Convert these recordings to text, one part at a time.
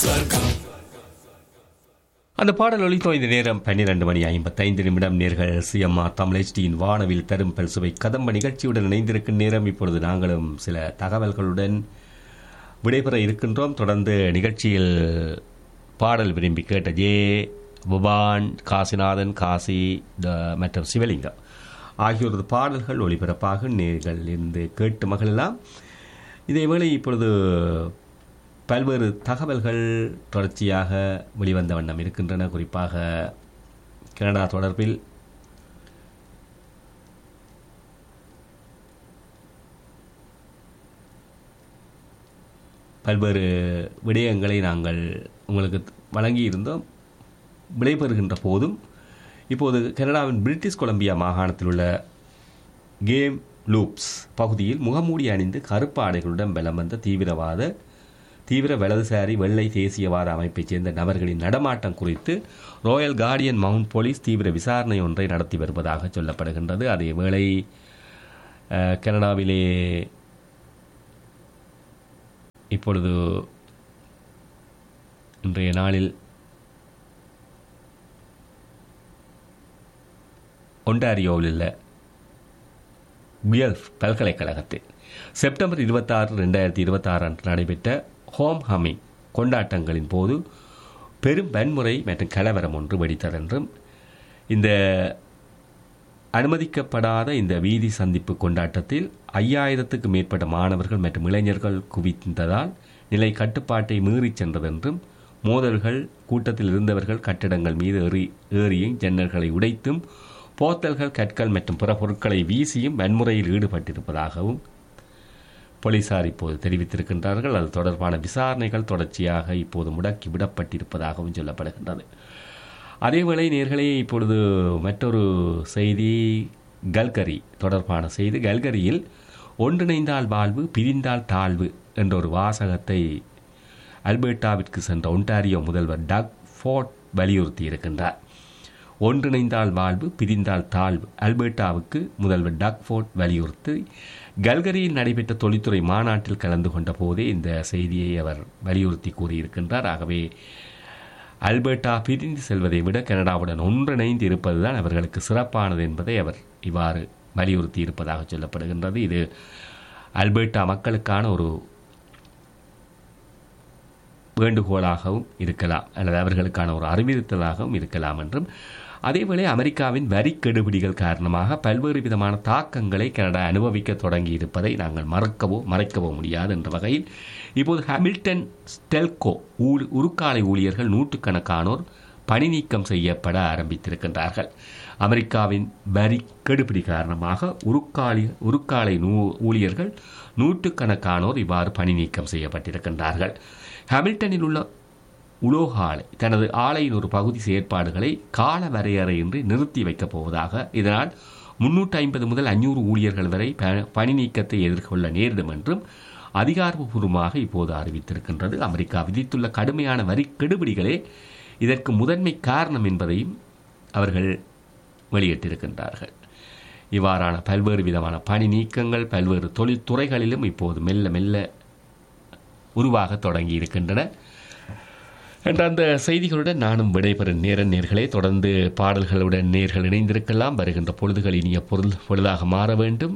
அந்த பாடல் ஒலித்தோ இந்த நேரம் பன்னிரண்டு மணி ஐம்பத்தைந்து நிமிடம் நேர்கள் சிஎம்ஆர் தமிழ்ச்சியின் வானவில் தரும் பல்சுவை கதம்ப நிகழ்ச்சியுடன் இணைந்திருக்கும் நேரம் இப்பொழுது நாங்களும் சில தகவல்களுடன் விடைபெற இருக்கின்றோம் தொடர்ந்து நிகழ்ச்சியில் பாடல் விரும்பி கேட்ட ஜே புபான் காசிநாதன் காசி த- மற்றும் சிவலிங்கம் ஆகியோரது பாடல்கள் ஒளிபரப்பாக நேர்கள் இருந்து கேட்டு மகிழலாம் இதேவேளை இப்பொழுது பல்வேறு தகவல்கள் தொடர்ச்சியாக வெளிவந்த வண்ணம் இருக்கின்றன குறிப்பாக கனடா தொடர்பில் பல்வேறு விடயங்களை நாங்கள் உங்களுக்கு வழங்கியிருந்தோம் விடைபெறுகின்ற போதும் இப்போது கனடாவின் பிரிட்டிஷ் கொலம்பியா மாகாணத்தில் உள்ள கேம் லூப்ஸ் பகுதியில் முகமூடி அணிந்து கருப்பு ஆடைகளுடன் பலம் வந்த தீவிரவாத தீவிர வலதுசாரி வெள்ளை தேசியவாத அமைப்பைச் சேர்ந்த நபர்களின் நடமாட்டம் குறித்து ராயல் கார்டியன் மவுண்ட் போலீஸ் தீவிர விசாரணை ஒன்றை நடத்தி வருவதாக சொல்லப்படுகின்றது அதே வேளை அஹ், கனடாவிலே இப்பொழுது இன்றைய நாளில் ஒன்டாரியோவில் உள்ள குயல்ஃப் பல்கலைக்கழகத்தில் செப்டம்பர் இருபத்தாறு ரெண்டாயிரத்தி இருபத்தாறு அன்று நடைபெற்ற ஹோம் ஹமிங் கொண்டாட்டங்களின் போது பெரும் வன்முறை மற்றும் கலவரம் ஒன்று வெடித்ததென்றும் இந்த அனுமதிக்கப்படாத இந்த வீதி சந்திப்பு கொண்டாட்டத்தில் ஐயாயிரத்துக்கு மேற்பட்ட மாணவர்கள் மற்றும் இளைஞர்கள் குவிந்ததால் நிலை கட்டுப்பாட்டை மீறிச் சென்றதென்றும் மோதல்கள் கூட்டத்தில் இருந்தவர்கள் கட்டிடங்கள் மீது ஏறி ஏறியும் ஜன்னல்களை உடைத்தும் போத்தல்கள் கற்கள் மற்றும் பிற பொருட்களை வீசியும் வன்முறையில் ஈடுபட்டிருப்பதாகவும் போலீசார் இப்போது தெரிவித்திருக்கின்றார்கள் அது தொடர்பான விசாரணைகள் தொடர்ச்சியாக இப்போது முடக்கி விடப்பட்டிருப்பதாகவும் சொல்லப்படுகின்றது அதேவேளை நேர்களே இப்பொழுது மற்றொரு செய்தி கல்கரி தொடர்பான செய்தி கல்கரியில் ஒன்றிணைந்தால் வாழ்வு பிரிந்தால் தாழ்வு என்ற ஒரு வாசகத்தை அல்பர்டாவிற்கு சென்ற ஒன்டாரியோ முதல்வர் டக் ஃபோர்ட் வலியுறுத்தி இருக்கின்றார் ஒன்றிணைந்தால் வாழ்வு பிரிந்தால் தாழ்வு அல்பர்டாவுக்கு முதல்வர் டக் ஃபோர்ட் வலியுறுத்தி கல்கரியில் நடைபெற்ற தொழில்துறை மாநாட்டில் கலந்து கொண்ட போதே இந்த செய்தியை அவர் வலியுறுத்தி கூறியிருக்கின்றார் ஆகவே அல்பர்டா பிரிந்து செல்வதை விட கனடாவுடன் ஒன்றிணைந்து இருப்பதுதான் அவர்களுக்கு சிறப்பானது என்பதை அவர் இவ்வாறு வலியுறுத்தி இருப்பதாக சொல்லப்படுகின்றது இது அல்பர்டா மக்களுக்கான ஒரு வேண்டுகோளாகவும் இருக்கலாம் அல்லது அவர்களுக்கான ஒரு அறிவுறுத்தலாகவும் இருக்கலாம் என்றும் அதேவேளை அமெரிக்காவின் வரி கெடுபிடிகள் காரணமாக பல்வேறு விதமான தாக்கங்களை கனடா அனுபவிக்க தொடங்கி இருப்பதை நாங்கள் மறக்கவோ மறைக்கவோ முடியாது என்ற வகையில் இப்போது ஹாமில்டன் ஸ்டெல்கோ ஊழ் உருக்காலை ஊழியர்கள் நூற்றுக்கணக்கானோர் பணி நீக்கம் செய்யப்பட ஆரம்பித்திருக்கின்றார்கள் அமெரிக்காவின் வரி கெடுபிடி காரணமாக உருக்காலி உருக்காலை நூ ஊழியர்கள் நூற்றுக்கணக்கானோர் இவ்வாறு பணி நீக்கம் செய்யப்பட்டிருக்கின்றார்கள் ஹாமில்டனில் உள்ள உலோக ஆலை தனது ஆலையின் ஒரு பகுதி செயற்பாடுகளை கால வரையறையின்றி நிறுத்தி வைக்கப் போவதாக இதனால் முன்னூற்றி ஐம்பது முதல் அஞ்சூறு ஊழியர்கள் வரை ப- பணி நீக்கத்தை எதிர்கொள்ள நேரிடும் என்றும் அதிகாரப்பூர்வமாக இப்போது அறிவித்திருக்கின்றது அமெரிக்கா விதித்துள்ள கடுமையான வரி கெடுபிடிகளே இதற்கு முதன்மை காரணம் என்பதையும் அவர்கள் வெளியிட்டிருக்கின்றார்கள் இவ்வாறான பல்வேறு விதமான பணி நீக்கங்கள் பல்வேறு தொழில்துறைகளிலும் இப்போது மெல்ல மெல்ல உருவாக தொடங்கி இருக்கின்றன என்ற அந்த செய்திகளுடன் நானும் விடைபெறும் நேர நேர்களே தொடர்ந்து பாடல்களுடன் நேர்கள் இணைந்திருக்கலாம் வருகின்ற பொழுதுகள் இனிய பொருள் பொழுதாக மாற வேண்டும்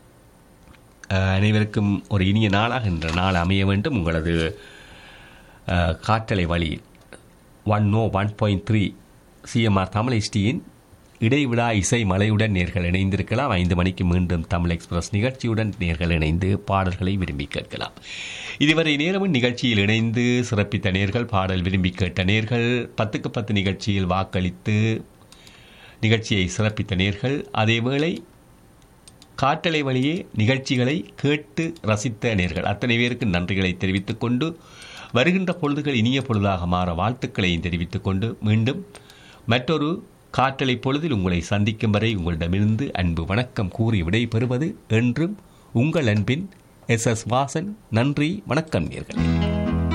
அஹ், அனைவருக்கும் ஒரு இனிய நாளாக இன்ற நாள் அமைய வேண்டும் உங்களது அஹ், காற்றலை வழியில் one no one point three CMR Tamil எஸ்டியின் இடைவிடா இசை மலையுடன் நேர்கள் இணைந்திருக்கலாம் ஐந்து மணிக்கு மீண்டும் தமிழ் எக்ஸ்பிரஸ் நிகழ்ச்சியுடன் நேர்கள் இணைந்து பாடல்களை விரும்பி கேட்கலாம் இதுவரை நேரமும் நிகழ்ச்சியில் இணைந்து சிறப்பித்த நேர்கள் பாடல் விரும்பி கேட்ட நேர்கள் பத்துக்கு பத்து நிகழ்ச்சியில் வாக்களித்து நிகழ்ச்சியை சிறப்பித்த நேர்கள் அதேவேளை காற்றலை வழியே நிகழ்ச்சிகளை கேட்டு ரசித்த நேர்கள் அத்தனை பேருக்கு நன்றிகளை தெரிவித்துக் கொண்டு வருகின்ற பொழுதுகள் இனிய பொழுதாக மாற வாழ்த்துக்களையும் தெரிவித்துக் கொண்டு மீண்டும் மற்றொரு காற்றலை பொழுதில் உங்களை சந்திக்கும் வரை உங்களிடமிருந்து அன்பு வணக்கம் கூறி விடைபெறுவது என்றும் உங்கள் அன்பின் எஸ் எஸ் வாசன் நன்றி வணக்கம் நேர்களே